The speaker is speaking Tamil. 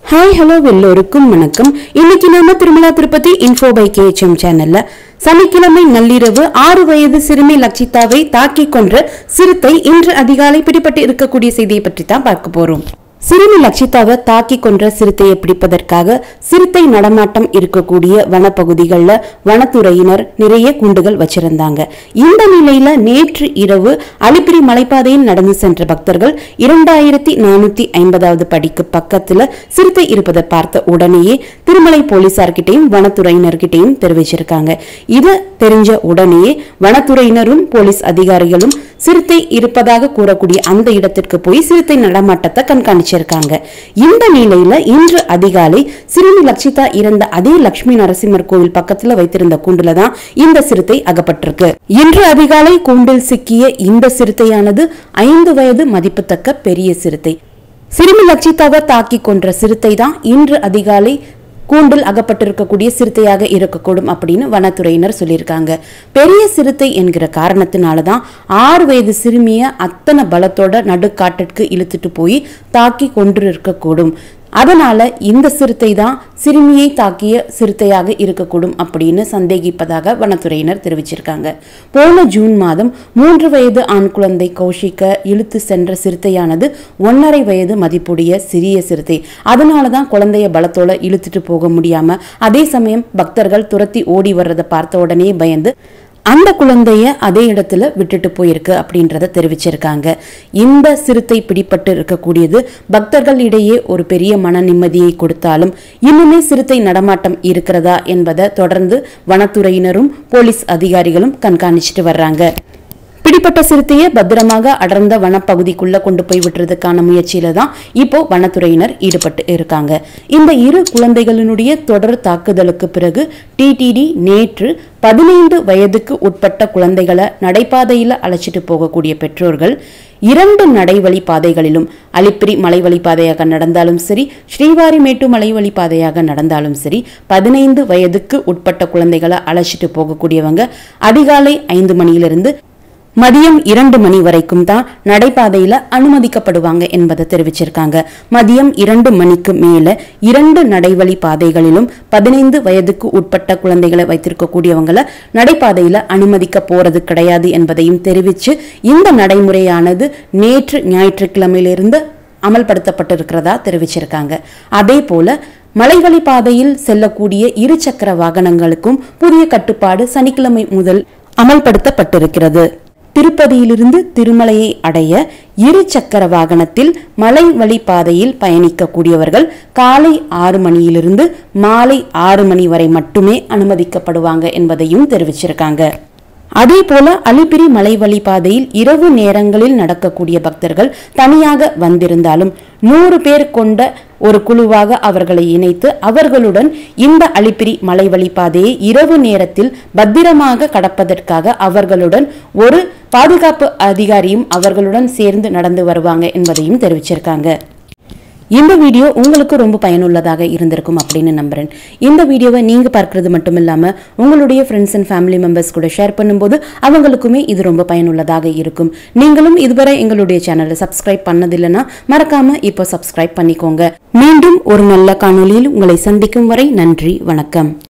ஹாய் ஹலோ எல்லோருக்கும் வணக்கம் இன்னைக்கு நாம Tirumala Tirupati info by KHM சேனல்ல சனிக்கிழமை நள்ளிரவு ஆறு வயது சிறுமி லக்ஷிதாவை தாக்கி கொன்ற சிறுத்தை இன்று அதிகாலை பிடிபட்டு இருக்கக்கூடிய செய்தியை பற்றி தான் பார்க்க போறோம் சிறுமி லக்ஷிதாவை தாக்கி கொன்ற சிறுத்தையை பிடிப்பதற்காக சிறுத்தை நடமாட்டம் இருக்கக்கூடிய வனப்பகுதிகளில் வனத்துறையினர் நிறைய குண்டுகள் வச்சிருந்தாங்க இந்த நிலையில நேற்று இரவு அலிப்பிரி மலைப்பாதையில் நடந்து சென்ற பக்தர்கள் இரண்டாயிரத்தி நானூத்தி ஐம்பதாவது படிக்கு பக்கத்துல சிறுத்தை இருப்பதை பார்த்த உடனேயே திருமலை போலீசார்கிட்டையும் வனத்துறையினர்கிட்டையும் தெரிவிச்சிருக்காங்க இது தெரிஞ்ச உடனேயே வனத்துறையினரும் போலீஸ் அதிகாரிகளும் சிறுத்தை இருப்பதாக கூறக்கூடிய அந்த இடத்திற்கு போய் சிறுத்தை நடமாட்டத்தை கண்காணிச்சிருக்காங்க இந்த நிலையில இன்று அதிகாலை சிறுமி லட்சிதா இறந்த அதே லட்சுமி நரசிம்மர் கோவில் பக்கத்துல வைத்திருந்த கூண்டுல தான் இந்த சிறுத்தை அகப்பட்டிருக்கு இன்று அதிகாலை கூண்டில் சிக்கிய இந்த சிறுத்தையானது ஐந்து வயது மதிப்புத்தக்க பெரிய சிறுத்தை சிறுமி லட்சிதாவை தாக்கி கொன்ற சிறுத்தை தான் இன்று அதிகாலை கூண்டில் அகப்பட்டிருக்கக்கூடிய சிறுத்தையாக இருக்கக்கூடும் அப்படின்னு வனத்துறையினர் சொல்லியிருக்காங்க பெரிய சிறுத்தை என்கிற காரணத்தினால தான் ஆறு வயது சிறுமிய அத்தனை பலத்தோட நடுக்காட்டிற்கு இழுத்துட்டு போய் தாக்கி கொன்று இருக்கக்கூடும் அதனால இந்த சிறுத்தை தான் சிறுமியை தாக்கிய சிறுத்தையாக இருக்கக்கூடும் அப்படின்னு சந்தேகிப்பதாக வனத்துறையினர் தெரிவிச்சிருக்காங்க போன ஜூன் மாதம் மூன்று வயது ஆண் குழந்தை கௌஷிக்க இழுத்து சென்ற சிறுத்தையானது ஒன்னரை வயது மதிப்புடைய சிறிய சிறுத்தை அதனால தான் குழந்தைய பலத்தோட இழுத்துட்டு போக முடியாம அதே சமயம் பக்தர்கள் துரத்தி ஓடி வர்றதை பார்த்த உடனே பயந்து அந்த குழந்தைய அதே இடத்துல விட்டுட்டு போயிருக்கு அப்படின்றத தெரிவிச்சிருக்காங்க இந்த சிறுத்தை பிடிப்பட்டு இருக்கக்கூடியது பக்தர்கள் இடையே ஒரு பெரிய மன நிம்மதியை கொடுத்தாலும் இன்னுமே சிறுத்தை நடமாட்டம் இருக்கிறதா என்பதை தொடர்ந்து வனத்துறையினரும் போலீஸ் அதிகாரிகளும் கண்காணிச்சிட்டு வர்றாங்க பிடிப்பட்ட சிறுத்தையை பத்திரமாக அடர்ந்த வனப்பகுதிக்குள்ள கொண்டு போய் விட்டுறதுக்கான முயற்சியில தான் இப்போ வனத்துறையினர் ஈடுபட்டு இருக்காங்க இந்த இரு குழந்தைகளினுடைய தொடர் தாக்குதலுக்கு பிறகு டிடிடி நேற்று பதினைந்து வயதுக்கு உட்பட்ட குழந்தைகளை நடைபாதையில் அழைச்சிட்டு போகக்கூடிய பெற்றோர்கள் இரண்டு நடைவழி பாதைகளிலும் அலிப்பிரி மலைவழி பாதையாக நடந்தாலும் சரி ஸ்ரீவாரிமேட்டு மலைவழி பாதையாக நடந்தாலும் சரி பதினைந்து வயதுக்கு உட்பட்ட குழந்தைகளை அழைச்சிட்டு போகக்கூடியவங்க அதிகாலை ஐந்து மணியிலிருந்து மதியம் இரண்டு மணி வரைக்கும் தான் நடைபாதையில அனுமதிக்கப்படுவாங்க என்பதை தெரிவிச்சிருக்காங்க மதியம் இரண்டு மணிக்கு மேல இரண்டு நடைவழி பாதைகளிலும் பதினைந்து வயதுக்கு உட்பட்ட குழந்தைகளை வைத்திருக்கக்கூடியவங்கள நடைபாதையில அனுமதிக்க போறது கிடையாது என்பதையும் தெரிவிச்சு இந்த நடைமுறையானது நேற்று ஞாயிற்றுக்கிழமையிலிருந்து அமல்படுத்தப்பட்டிருக்கிறதா தெரிவிச்சிருக்காங்க அதே போல மலைவழி பாதையில் செல்லக்கூடிய இருசக்கர வாகனங்களுக்கும் புதிய கட்டுப்பாடு சனிக்கிழமை முதல் அமல்படுத்தப்பட்டிருக்கிறது திருப்பதியிலிருந்து திருமலையை அடைய இரு சக்கர வாகனத்தில் மலை வழி பாதையில் பயணிக்கக்கூடியவர்கள் காலை ஆறு மணியிலிருந்து மாலை ஆறு மணி வரை மட்டுமே அனுமதிக்கப்படுவாங்க என்பதையும் தெரிவிச்சிருக்காங்க அதே போல அலிப்பிரி மலைவழி பாதையில் இரவு நேரங்களில் நடக்கக்கூடிய பக்தர்கள் தனியாக வந்திருந்தாலும் நூறு பேர் கொண்ட ஒரு குழுவாக அவர்களை இணைத்து அவர்களுடன் இந்த அலிப்பிரி மலைவழி பாதையை இரவு நேரத்தில் பத்திரமாக கடப்பதற்காக அவர்களுடன் ஒரு பாதுகாப்பு அதிகாரியும் அவர்களுடன் சேர்ந்து நடந்து வருவாங்க என்பதையும் தெரிவிச்சிருக்காங்க இந்த வீடியோ உங்களுக்கு ரொம்ப பயனுள்ளதாக இருந்திருக்கும் அப்படின்னு நம்புறேன் இந்த வீடியோவை நீங்க பார்க்கறது மட்டும் இல்லாம உங்களுடைய ஃப்ரெண்ட்ஸ் அண்ட் ஃபேமிலி மெம்பர்ஸ் கூட ஷேர் பண்ணும்போது அவங்களுக்குமே இது ரொம்ப பயனுள்ளதாக இருக்கும் நீங்களும் இதுவரை எங்களுடைய சேனலை சப்ஸ்கிரைப் பண்ணதில்லைன்னா மறக்காம இப்போ சப்ஸ்கிரைப் பண்ணிக்கோங்க மீண்டும் ஒரு நல்ல காணொளியில் உங்களை சந்திக்கும் வரை நன்றி வணக்கம்